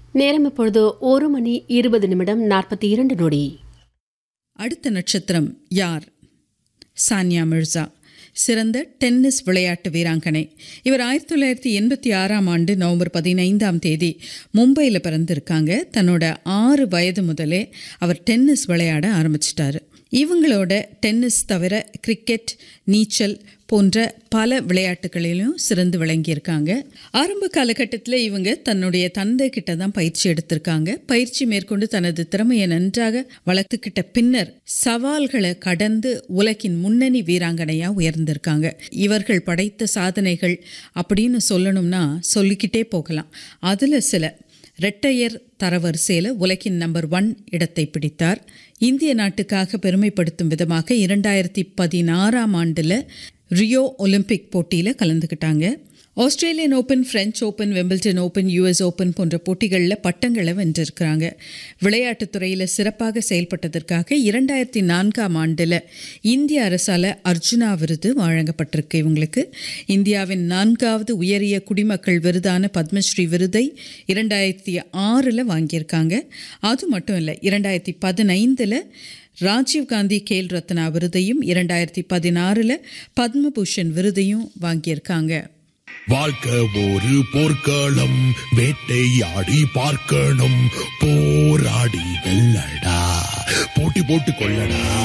நேரம் இப்பொழுது ஒரு மணி இருபது நிமிடம் நாற்பத்தி இரண்டு நொடி அடுத்த நட்சத்திரம் யார் சானியா மிர்சா சிறந்த டென்னிஸ் விளையாட்டு வீராங்கனை இவர் ஆயிரத்தி தொள்ளாயிரத்தி எண்பத்தி ஆறாம் ஆண்டு நவம்பர் பதினைந்தாம் தேதி மும்பையில் பிறந்திருக்காங்க தன்னோட ஆறு வயது முதலே அவர் டென்னிஸ் விளையாட ஆரம்பிச்சிட்டாரு இவங்களோட டென்னிஸ் தவிர கிரிக்கெட் நீச்சல் போன்ற பல விளையாட்டுகளிலும் சிறந்து விளங்கியிருக்காங்க ஆரம்ப காலகட்டத்தில் இவங்க தன்னுடைய தந்தை கிட்ட தான் பயிற்சி எடுத்திருக்காங்க பயிற்சி மேற்கொண்டு தனது திறமையை நன்றாக வளர்த்துக்கிட்ட பின்னர் சவால்களை கடந்து உலகின் முன்னணி வீராங்கனையா உயர்ந்திருக்காங்க இவர்கள் படைத்த சாதனைகள் அப்படின்னு சொல்லணும்னா சொல்லிக்கிட்டே போகலாம் அதில் சில ரெட்டையர் தரவரிசையில் உலகின் நம்பர் ஒன் இடத்தை பிடித்தார் இந்திய நாட்டுக்காக பெருமைப்படுத்தும் விதமாக இரண்டாயிரத்தி பதினாறாம் ஆண்டில் ரியோ ஒலிம்பிக் போட்டியில் கலந்துக்கிட்டாங்க Australian Open French Open Wimbledon Open US Open போன்ற போட்டிகளில் பட்டங்களை வென்றிருக்கிறாங்க விளையாட்டுத் துறையில் சிறப்பாக செயல்பட்டதற்காக இரண்டாயிரத்தி நான்காம் ஆண்டில் இந்திய அரசால் அர்ஜுனா விருது வழங்கப்பட்டிருக்கு இவங்களுக்கு இந்தியாவின் நான்காவது உயரிய குடிமக்கள் விருதான பத்மஸ்ரீ விருதை இரண்டாயிரத்தி ஆறில் வாங்கியிருக்காங்க அது மட்டும் இல்லை இரண்டாயிரத்தி பதினைந்தில் ராஜீவ்காந்தி கேல் ரத்னா விருதையும் இரண்டாயிரத்தி பதினாறில் பத்மபூஷன் விருதையும் வாங்கியிருக்காங்க வாழ்க்கை ஒரு போர்க்களம் வேட்டையாடி பார்க்கணும் போராடி வெல்லடா போட்டி போட்டு கொள்ளடா